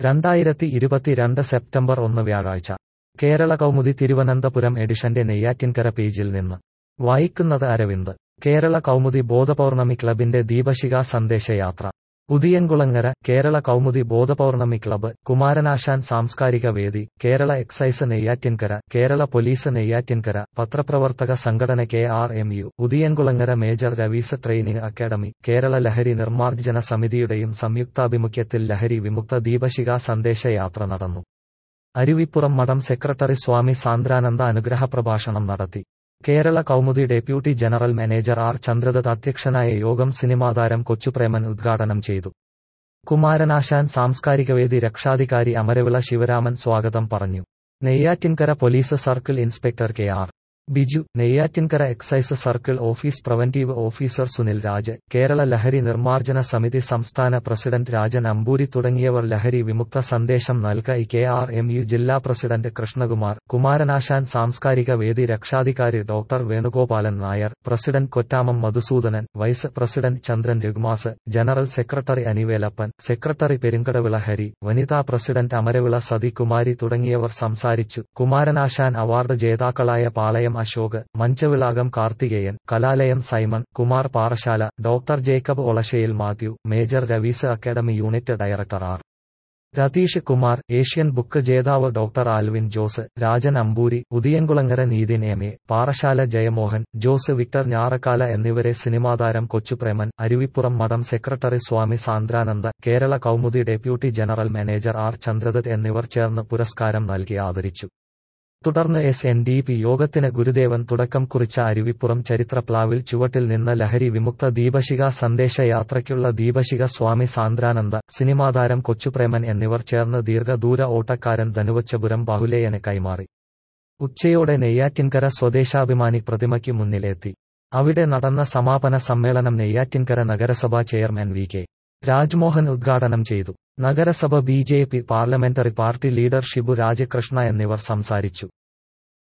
രണ്ടായിരത്തി ഇരുപത്തിരണ്ട് സെപ്റ്റംബർ ഒന്ന് വ്യാഴാഴ്ച കേരള കൗമുദി തിരുവനന്തപുരം എഡിഷന്റെ നെയ്യാറ്റിൻകര പേജിൽ നിന്ന് വായിക്കുന്നത് അരവിന്ദ് കേരള കൗമുദി ബോധപൗർണമി ക്ലബിന്റെ ദീപശിഖ സന്ദേശയാത്ര ഉദിയൻകുളങ്ങര കേരള കൗമുദി ബോധപൗർണമി ക്ലബ്ബ് കുമാരനാശാൻ സാംസ്കാരിക വേദി കേരള എക്സൈസ് നെയ്യാറ്റിൻകര കേരള പോലീസ് നെയ്യാറ്റിൻകര പത്രപ്രവർത്തക സംഘടന K R M U Udiyankulangara major Ravi's training academy Kerala ലഹരി നിർമ്മാർജ്ജന സമിതിയുടെയും സംയുക്താഭിമുഖ്യത്തിൽ ലഹരി വിമുക്ത ദീപശിഖ സന്ദേശയാത്ര നടന്നു അരുവിപ്പുറം മഠം സെക്രട്ടറി സ്വാമി സാന്ദ്രാനന്ദ അനുഗ്രഹ പ്രഭാഷണം നടത്തി Kerala Kaumudi deputy general manager R Chandradath അധ്യക്ഷനായ യോഗം സിനിമാതാരം കൊച്ചുപ്രേമൻ ഉദ്ഘാടനം ചെയ്തു കുമാരനാശാൻ സാംസ്കാരികവേദി രക്ഷാധികാരി അമരവിള ശിവരാമൻ സ്വാഗതം പറഞ്ഞു Neyyattinkara police circle inspector K R Biju Neyyattinkara excise circle office preventive officer Sunil Raj Kerala ലഹരി നിർമ്മാർജ്ജന സമിതി സംസ്ഥാന പ്രസിഡന്റ് രാജൻ അമ്പൂരി തുടങ്ങിയവർ ലഹരി വിമുക്ത സന്ദേശം നൽകായി കെ ആർ എം യു ജില്ലാ പ്രസിഡന്റ് കൃഷ്ണകുമാർ കുമാരനാശാൻ സാംസ്കാരിക വേദി രക്ഷാധികാരി doctor Venugopalan Nair president Kottamam Madhusudanan vice president Chandran Raghumas general secretary Anivelappan secretary Perunkadavila Hari വനിതാ പ്രസിഡന്റ് അമരവിള സതികുമാരി തുടങ്ങിയവർ സംസാരിച്ചു കുമാരനാശാൻ അവാർഡ് ജേതാക്കളായ പാളയം Ashok Manchavilakam Karthikeyan Kalalayam Simon Kumar Parassala doctor Jacob ഒളശയിൽ Mathew major Ravi's academy unit director R Ratheesh Kumar Asian book ജേതാവ് doctor Alvin Jose Rajan Amboori Udiyankulangara Nithin M A Parassala Jayamohan Jose Victor Njarakkala എന്നിവരെ സിനിമാതാരം കൊച്ചുപ്രേമൻ അരുവിപ്പുറം മഠം secretary Swami Sandrananda Kerala Kaumudi deputy general manager R Chandradath എന്നിവർ ചേർന്ന് പുരസ്കാരം നൽകി ആദരിച്ചു തുടർന്ന് എസ് എൻ ഡി പി യോഗത്തിന് ഗുരുദേവൻ തുടക്കം കുറിച്ച അരുവിപ്പുറം ചരിത്രപ്ലാവിൽ ചുവട്ടിൽ നിന്ന് ലഹരി വിമുക്ത ദീപശിഖ സന്ദേശയാത്രയ്ക്കുള്ള ദീപശിഖ സ്വാമി സാന്ദ്രാനന്ദ സിനിമാതാരം കൊച്ചുപ്രേമൻ എന്നിവർ ചേർന്ന് ദീർഘദൂര ഓട്ടക്കാരൻ ധനുവച്ചപുരം ബാഹുലേയന് കൈമാറി ഉച്ചയോടെ നെയ്യാറ്റിൻകര സ്വദേശാഭിമാനി പ്രതിമയ്ക്ക് മുന്നിലെത്തി അവിടെ നടന്ന സമാപന സമ്മേളനം നെയ്യാറ്റിൻകര നഗരസഭാ ചെയർമാൻ വി കെ രാജ്മോഹൻ ഉദ്ഘാടനം ചെയ്തു നഗരസഭ B J P parliamentary party leader Shibu Rajakrishna എന്നിവർ സംസാരിച്ചു